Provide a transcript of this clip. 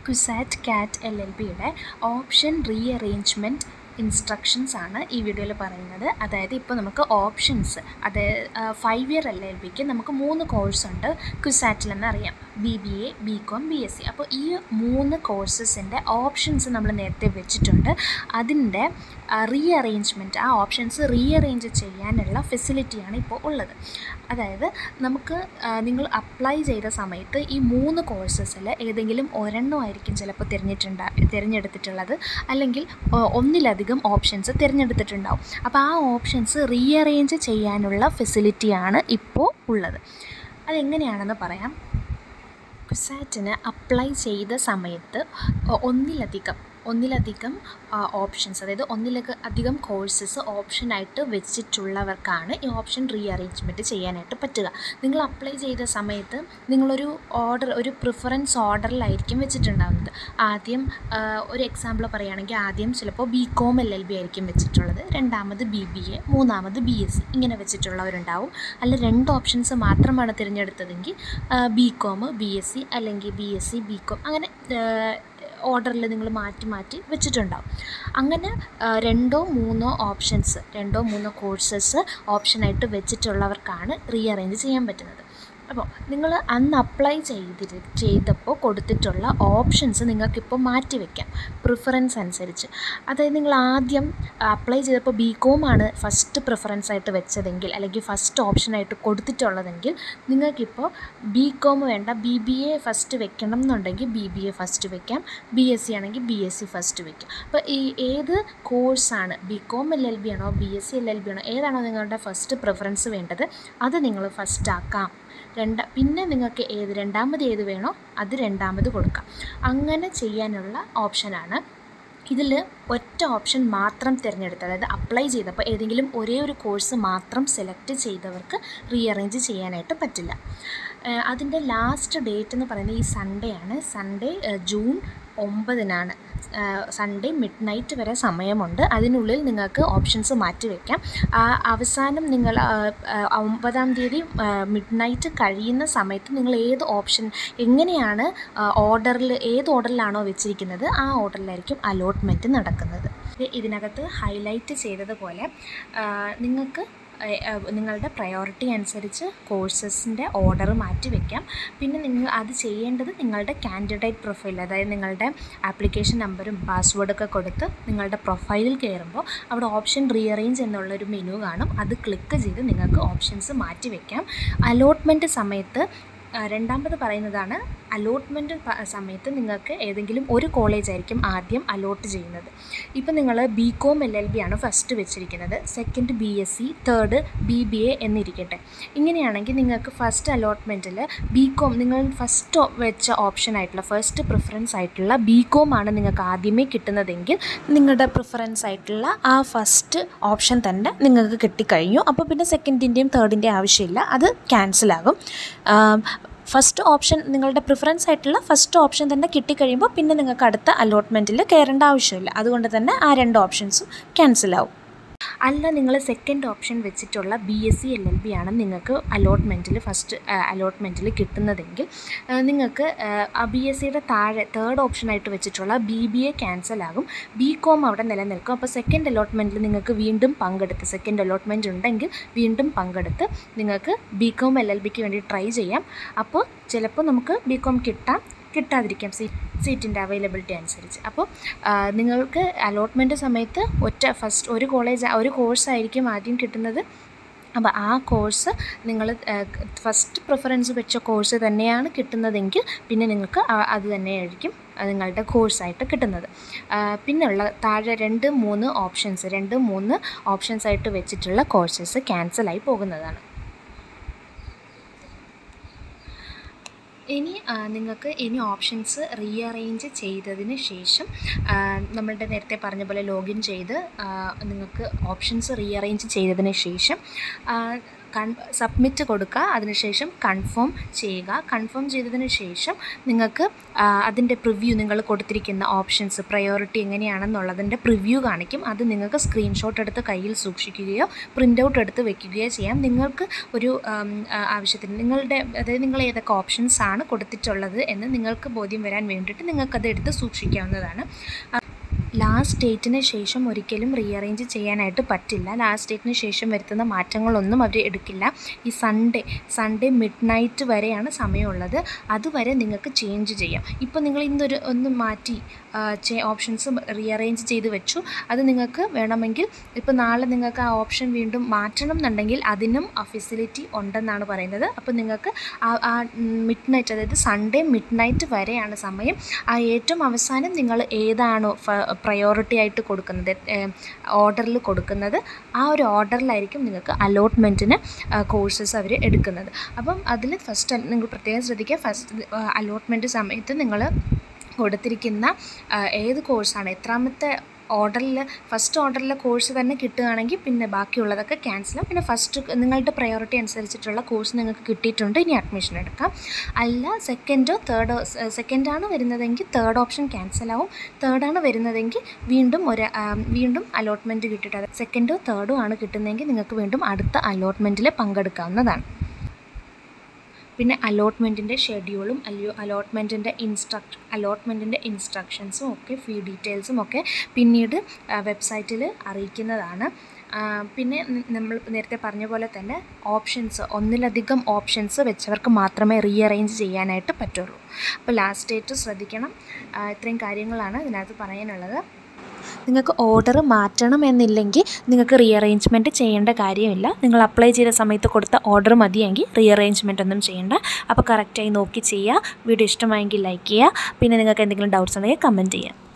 CUSAT CAT L L ബിയുടെ option rearrangement instructions ആണ് ഈ വീഡിയോയിൽ പറയുന്നത് അതായത് ഇപ്പോൾ നമുക്ക് ഓപ്ഷൻസ് അതായത് ഫൈവ് ഇയർ എൽ എൽ ബിക്ക് നമുക്ക് മൂന്ന് കോഴ്സ് ഉണ്ട് ക്യുസാറ്റിൽ എന്നറിയാം B B A B com B S C അപ്പോൾ ഈ മൂന്ന് കോഴ്സസിൻ്റെ ഓപ്ഷൻസ് നമ്മൾ നേരത്തെ വെച്ചിട്ടുണ്ട് അതിൻ്റെ റീഅറേഞ്ച്മെൻറ്റ് ആ ഓപ്ഷൻസ് റീഅറേഞ്ച് ചെയ്യാനുള്ള ഫെസിലിറ്റിയാണ് ഇപ്പോൾ ഉള്ളത് അതായത് നമുക്ക് നിങ്ങൾ അപ്ലൈ ചെയ്ത സമയത്ത് ഈ മൂന്ന് കോഴ്സസിൽ ഏതെങ്കിലും ഒരെണ്ണമായിരിക്കും ചിലപ്പോൾ തിരഞ്ഞിട്ടുണ്ടാ തിരഞ്ഞെടുത്തിട്ടുള്ളത് അല്ലെങ്കിൽ ഒന്നിലധികം ഓപ്ഷൻസ് തിരഞ്ഞെടുത്തിട്ടുണ്ടാവും അപ്പോൾ ആ ഓപ്ഷൻസ് റീഅറേഞ്ച് ചെയ്യാനുള്ള ഫെസിലിറ്റിയാണ് ഇപ്പോൾ ഉള്ളത് അതെങ്ങനെയാണെന്ന് പറയാം കുസാറ്റിന് അപ്ലൈ ചെയ്ത സമയത്ത് ഒന്നിലധികം ഒന്നിലധികം ഓപ്ഷൻസ് അതായത് ഒന്നിലധികം അധികം കോഴ്സസ് ഓപ്ഷനായിട്ട് വെച്ചിട്ടുള്ളവർക്കാണ് ഈ ഓപ്ഷൻ റീഅറേഞ്ച്മെൻറ്റ് ചെയ്യാനായിട്ട് പറ്റുക നിങ്ങൾ അപ്ലൈ ചെയ്ത സമയത്ത് നിങ്ങളൊരു ഓർഡർ ഒരു പ്രിഫറൻസ് ഓർഡറിലായിരിക്കും വെച്ചിട്ടുണ്ടാകുന്നത് ആദ്യം ഒരു എക്സാമ്പിൾ പറയുകയാണെങ്കിൽ ആദ്യം ചിലപ്പോൾ B com L L B ആയിരിക്കും വെച്ചിട്ടുള്ളത് രണ്ടാമത് ബി ബി എ മൂന്നാമത് ബി എസ് സി ഇങ്ങനെ വെച്ചിട്ടുള്ളവരുണ്ടാവും അല്ല രണ്ട് ഓപ്ഷൻസ് മാത്രമാണ് തിരഞ്ഞെടുത്തതെങ്കിൽ B com B S C അല്ലെങ്കിൽ B S C B com അങ്ങനെ ഓർഡറിൽ നിങ്ങൾ മാറ്റി മാറ്റി വെച്ചിട്ടുണ്ടാവും അങ്ങനെ രണ്ടോ മൂന്നോ ഓപ്ഷൻസ് രണ്ടോ മൂന്നോ കോഴ്സസ് ഓപ്ഷനായിട്ട് വെച്ചിട്ടുള്ളവർക്കാണ് റീഅറേഞ്ച് ചെയ്യാൻ പറ്റുന്നത് അപ്പോൾ നിങ്ങൾ അന്ന് അപ്ലൈ ചെയ്തി ചെയ്തപ്പോൾ കൊടുത്തിട്ടുള്ള ഓപ്ഷൻസ് നിങ്ങൾക്കിപ്പോൾ മാറ്റി വയ്ക്കാം പ്രിഫറൻസ് അനുസരിച്ച് അതായത് നിങ്ങൾ ആദ്യം അപ്ലൈ ചെയ്തപ്പോൾ ബി കോം ആണ് ഫസ്റ്റ് പ്രിഫറൻസ് ആയിട്ട് വെച്ചതെങ്കിൽ അല്ലെങ്കിൽ ഫസ്റ്റ് ഓപ്ഷനായിട്ട് കൊടുത്തിട്ടുള്ളതെങ്കിൽ നിങ്ങൾക്കിപ്പോൾ ബി കോം വേണ്ട ബി ബി എ ഫസ്റ്റ് വെക്കണം എന്നുണ്ടെങ്കിൽ ബി ബി എ ഫസ്റ്റ് വെക്കാം ബി എസ് സി ആണെങ്കിൽ ബി എസ് സി ഫസ്റ്റ് വെക്കാം അപ്പോൾ ഈ ഏത് കോഴ്സാണ് B com L L B ആണോ B S C L L B ആണോ ഏതാണോ നിങ്ങളുടെ ഫസ്റ്റ് പ്രിഫറൻസ് വേണ്ടത് അത് നിങ്ങൾ ഫസ്റ്റ് ആക്കാം രണ്ട പിന്നെ നിങ്ങൾക്ക് ഏത് രണ്ടാമത് ഏത് വേണോ അത് രണ്ടാമത് കൊടുക്കാം അങ്ങനെ ചെയ്യാനുള്ള ഓപ്ഷനാണ് ഇതിൽ ഒറ്റ ഓപ്ഷൻ മാത്രം തിരഞ്ഞെടുത്ത് അതായത് അപ്ലൈ ചെയ്തപ്പോൾ ഏതെങ്കിലും ഒരേ ഒരു കോഴ്സ് മാത്രം സെലക്ട് ചെയ്തവർക്ക് റീഅറേഞ്ച് ചെയ്യാനായിട്ട് പറ്റില്ല അതിൻ്റെ ലാസ്റ്റ് ഡേറ്റ് എന്ന് പറയുന്നത് ഈ സൺഡേ ആണ് സൺഡേ ജൂൺ ഒമ്പതിനാണ് സൺഡേ മിഡ് നൈറ്റ് വരെ സമയമുണ്ട് അതിനുള്ളിൽ നിങ്ങൾക്ക് ഓപ്ഷൻസ് മാറ്റി വയ്ക്കാം അവസാനം നിങ്ങൾ ഒമ്പതാം തീയതി മിഡ് നൈറ്റ് കഴിയുന്ന സമയത്ത് നിങ്ങൾ ഏത് ഓപ്ഷൻ എങ്ങനെയാണ് ഓർഡറിൽ ഏത് ഓർഡറിലാണോ വെച്ചിരിക്കുന്നത് ആ ഓർഡറിലായിരിക്കും അലോട്ട്മെൻറ്റ് നടക്കുന്നത് ഇതിനകത്ത് ഹൈലൈറ്റ് ചെയ്തതുപോലെ നിങ്ങൾക്ക് നിങ്ങളുടെ പ്രയോറിറ്റി അനുസരിച്ച് കോഴ്സസിൻ്റെ ഓർഡർ മാറ്റി വയ്ക്കാം പിന്നെ നിങ്ങൾ അത് ചെയ്യേണ്ടത് നിങ്ങളുടെ കാൻഡിഡേറ്റ് പ്രൊഫൈൽ അതായത് നിങ്ങളുടെ ആപ്ലിക്കേഷൻ നമ്പറും പാസ്വേഡൊക്കെ കൊടുത്ത് നിങ്ങളുടെ പ്രൊഫൈലിൽ കയറുമ്പോൾ അവിടെ ഓപ്ഷൻ റീഅറേഞ്ച് എന്നുള്ളൊരു മെനു കാണും അത് ക്ലിക്ക് ചെയ്ത് നിങ്ങൾക്ക് ഓപ്ഷൻസ് മാറ്റി വയ്ക്കാം അലോട്ട്മെൻറ്റ് സമയത്ത് രണ്ടാമത് പറയുന്നതാണ് അലോട്ട്മെൻറ്റ് സമയത്ത് നിങ്ങൾക്ക് ഏതെങ്കിലും ഒരു കോളേജ് ആയിരിക്കും ആദ്യം അലോട്ട് ചെയ്യുന്നത് ഇപ്പം നിങ്ങൾ B com L L B ആണ് ഫസ്റ്റ് വെച്ചിരിക്കുന്നത് second B S C third B B A എന്നിരിക്കട്ടെ ഇങ്ങനെയാണെങ്കിൽ നിങ്ങൾക്ക് ഫസ്റ്റ് അലോട്ട്മെൻറ്റിൽ ബി കോം നിങ്ങൾ ഫസ്റ്റ് വെച്ച ഓപ്ഷൻ ആയിട്ടുള്ള ഫസ്റ്റ് പ്രിഫറൻസ് ആയിട്ടുള്ള ബി കോം ആണ് നിങ്ങൾക്ക് ആദ്യമേ കിട്ടുന്നതെങ്കിൽ നിങ്ങളുടെ പ്രിഫറൻസ് ആയിട്ടുള്ള ആ ഫസ്റ്റ് ഓപ്ഷൻ തന്നെ നിങ്ങൾക്ക് കിട്ടിക്കഴിഞ്ഞു അപ്പോൾ പിന്നെ സെക്കൻഡിൻ്റെയും തേർഡിൻ്റെയും ആവശ്യമില്ല അത് ക്യാൻസലാകും ഫസ്റ്റ് ഓപ്ഷൻ നിങ്ങളുടെ പ്രിഫറൻസ് ആയിട്ടുള്ള ഫസ്റ്റ് ഓപ്ഷൻ തന്നെ കിട്ടിക്കഴിയുമ്പോൾ പിന്നെ നിങ്ങൾക്ക് അടുത്ത അലോട്ട്മെൻറ്റിൽ കയറേണ്ട ആവശ്യമില്ല അതുകൊണ്ട് തന്നെ ആ രണ്ട് ഓപ്ഷൻസും ക്യാൻസലാവും അല്ല നിങ്ങൾ സെക്കൻഡ് ഓപ്ഷൻ വെച്ചിട്ടുള്ള B S C L L B ആണ് നിങ്ങൾക്ക് അലോട്ട്മെൻറ്റിൽ ഫസ്റ്റ് അലോട്ട്മെൻറ്റിൽ കിട്ടുന്നതെങ്കിൽ നിങ്ങൾക്ക് ആ ബി എസ് സിയുടെ താഴെ തേർഡ് ഓപ്ഷനായിട്ട് വെച്ചിട്ടുള്ള ബി ബി എ ക്യാൻസൽ ആകും ബി കോം അവിടെ നിലനിൽക്കും അപ്പോൾ സെക്കൻഡ് അലോട്ട്മെൻറ്റിൽ നിങ്ങൾക്ക് വീണ്ടും പങ്കെടുത്ത് സെക്കൻഡ് അലോട്ട്മെൻറ്റ് ഉണ്ടെങ്കിൽ വീണ്ടും പങ്കെടുത്ത് നിങ്ങൾക്ക് ബി കോം എൽ എൽ ബിക്ക് വേണ്ടി ട്രൈ ചെയ്യാം അപ്പോൾ ചിലപ്പോൾ നമുക്ക് ബി കോം കിട്ടാം കിട്ടാതിരിക്കാം സീറ്റ് സീറ്റിൻ്റെ അവൈലബിലിറ്റി അനുസരിച്ച് അപ്പോൾ നിങ്ങൾക്ക് അലോട്ട്മെൻറ്റ് സമയത്ത് ഒറ്റ ഫസ്റ്റ് ഒരു കോളേജ് ഒരു കോഴ്സായിരിക്കും ആദ്യം കിട്ടുന്നത് അപ്പോൾ ആ കോഴ്സ് നിങ്ങൾ ഫസ്റ്റ് പ്രിഫറൻസ് വെച്ച കോഴ്സ് തന്നെയാണ് കിട്ടുന്നതെങ്കിൽ പിന്നെ നിങ്ങൾക്ക് അത് തന്നെയായിരിക്കും നിങ്ങളുടെ കോഴ്സായിട്ട് കിട്ടുന്നത് പിന്നെയുള്ള താഴെ രണ്ട് മൂന്ന് ഓപ്ഷൻസ് രണ്ട് മൂന്ന് ഓപ്ഷൻസ് ആയിട്ട് വെച്ചിട്ടുള്ള കോഴ്സസ് ക്യാൻസലായി പോകുന്നതാണ് ഇനി നിങ്ങൾക്ക് ഇനി ഓപ്ഷൻസ് റീഅറേഞ്ച് ചെയ്തതിന് ശേഷം നമ്മളുടെ നേരത്തെ പറഞ്ഞ പോലെ ലോഗിൻ ചെയ്ത് നിങ്ങൾക്ക് ഓപ്ഷൻസ് റീഅറേഞ്ച് ചെയ്തതിന് ശേഷം കൺ സബ്മിറ്റ് കൊടുക്കുക അതിനുശേഷം കൺഫേം ചെയ്യുക കൺഫേം ചെയ്തതിന് ശേഷം നിങ്ങൾക്ക് അതിൻ്റെ പ്രിവ്യൂ നിങ്ങൾ കൊടുത്തിരിക്കുന്ന ഓപ്ഷൻസ് പ്രയോറിറ്റി എങ്ങനെയാണെന്നുള്ളതിൻ്റെ പ്രിവ്യൂ കാണിക്കും അത് നിങ്ങൾക്ക് സ്ക്രീൻഷോട്ട് എടുത്ത് കയ്യിൽ സൂക്ഷിക്കുകയോ പ്രിൻ്റ് ഔട്ട് എടുത്ത് വെക്കുകയോ ചെയ്യാം നിങ്ങൾക്ക് ഒരു ആവശ്യത്തിന് നിങ്ങളുടെ അതായത് നിങ്ങൾ ഏതൊക്കെ ഓപ്ഷൻസ് ആണ് കൊടുത്തിട്ടുള്ളത് എന്ന് നിങ്ങൾക്ക് ബോധ്യം വരാൻ വേണ്ടിയിട്ട് നിങ്ങൾക്കത് എടുത്ത് സൂക്ഷിക്കാവുന്നതാണ് ലാസ്റ്റ് ഡേറ്റിന് ശേഷം ഒരിക്കലും റീഅറേഞ്ച് ചെയ്യാനായിട്ട് പറ്റില്ല ലാസ്റ്റ് ഡേറ്റിന് ശേഷം വരുത്തുന്ന മാറ്റങ്ങളൊന്നും അവർ എടുക്കില്ല ഈ സൺഡേ സൺഡേ മിഡ് നൈറ്റ് വരെയാണ് സമയമുള്ളത് അതുവരെ നിങ്ങൾക്ക് ചേഞ്ച് ചെയ്യാം ഇപ്പോൾ നിങ്ങൾ ഇന്നൊരു ഒന്ന് മാറ്റി ഓപ്ഷൻസ് റീഅറേഞ്ച് ചെയ്ത് വെച്ചു അത് നിങ്ങൾക്ക് വേണമെങ്കിൽ ഇപ്പോൾ നാളെ നിങ്ങൾക്ക് ആ ഓപ്ഷൻ വീണ്ടും മാറ്റണം എന്നുണ്ടെങ്കിൽ അതിനും ആ ഫെസിലിറ്റി ഉണ്ടെന്നാണ് പറയുന്നത് അപ്പോൾ നിങ്ങൾക്ക് ആ ആ മിഡ് നൈറ്റ് അതായത് സൺഡേ മിഡ് നൈറ്റ് വരെയാണ് സമയം ആ ഏറ്റവും അവസാനം നിങ്ങൾ ഏതാണോ പ്രയോറിറ്റി ആയിട്ട് കൊടുക്കുന്നത് ഓർഡറിൽ കൊടുക്കുന്നത് ആ ഒരു ഓർഡറിലായിരിക്കും നിങ്ങൾക്ക് അലോട്ട്മെൻറ്റിന് കോഴ്സസ് അവർ എടുക്കുന്നത് അപ്പം അതിൽ ഫസ്റ്റ് നിങ്ങൾ പ്രത്യേകം ശ്രദ്ധിക്കുക ഫസ്റ്റ് അലോട്ട്മെൻറ്റ് സമയത്ത് നിങ്ങൾ കൊടുത്തിരിക്കുന്ന ഏത് കോഴ്സാണ് എത്രാമത്തെ ഓർഡറിൽ ഫസ്റ്റ് ഓർഡറിലെ കോഴ്സ് തന്നെ കിട്ടുകയാണെങ്കിൽ പിന്നെ ബാക്കിയുള്ളതൊക്കെ ക്യാൻസൽ പിന്നെ ഫസ്റ്റ് നിങ്ങളുടെ പ്രയോറിറ്റി അനുസരിച്ചിട്ടുള്ള കോഴ്സ് നിങ്ങൾക്ക് കിട്ടിയിട്ടുണ്ട് ഇനി അഡ്മിഷൻ എടുക്കാം അല്ല സെക്കൻഡോ തേർഡോ സെക്കൻഡാണ് വരുന്നതെങ്കിൽ തേർഡ് ഓപ്ഷൻ ക്യാൻസലാവും തേർഡാണ് വരുന്നതെങ്കിൽ വീണ്ടും ഒരു വീണ്ടും അലോട്ട്മെൻറ്റ് കിട്ടിയിട്ട് സെക്കൻഡോ തേർഡോ ആണ് കിട്ടുന്നതെങ്കിൽ നിങ്ങൾക്ക് വീണ്ടും അടുത്ത അലോട്ട്മെൻറ്റിൽ പങ്കെടുക്കാവുന്നതാണ് പിന്നെ അലോട്ട്മെൻറ്റിൻ്റെ ഷെഡ്യൂളും അല്ലയോ അലോട്ട്മെൻറ്റിൻ്റെ ഇൻസ്ട്രക്ട് അലോട്ട്മെൻറ്റിൻ്റെ ഇൻസ്ട്രക്ഷൻസും ഒക്കെ ഫീ ഡീറ്റെയിൽസും ഒക്കെ പിന്നീട് വെബ്സൈറ്റിൽ അറിയിക്കുന്നതാണ് പിന്നെ നമ്മൾ നേരത്തെ പറഞ്ഞ പോലെ തന്നെ ഓപ്ഷൻസ് ഒന്നിലധികം ഓപ്ഷൻസ് വെച്ചവർക്ക് മാത്രമേ റീഅറേഞ്ച് ചെയ്യാനായിട്ട് പറ്റുള്ളൂ അപ്പോൾ ലാസ്റ്റ് ഡേറ്റ് ശ്രദ്ധിക്കണം ഇത്രയും കാര്യങ്ങളാണ് ഇതിനകത്ത് പറയാനുള്ളത് നിങ്ങൾക്ക് ഓർഡർ മാറ്റണം എന്നില്ലെങ്കിൽ നിങ്ങൾക്ക് റീഅറേഞ്ച്മെൻറ്റ് ചെയ്യേണ്ട കാര്യമില്ല നിങ്ങൾ അപ്ലൈ ചെയ്ത സമയത്ത് കൊടുത്ത ഓർഡർ മതിയെങ്കിൽ റീഅറേഞ്ച്മെൻ്റ് ഒന്നും ചെയ്യേണ്ട അപ്പോൾ കറക്റ്റായി നോക്കി ചെയ്യുക വീഡിയോ ഇഷ്ടമായെങ്കിൽ ലൈക്ക് ചെയ്യുക പിന്നെ നിങ്ങൾക്ക് എന്തെങ്കിലും ഡൗട്ട്സ് ഉണ്ടെങ്കിൽ കമൻറ്റ് ചെയ്യുക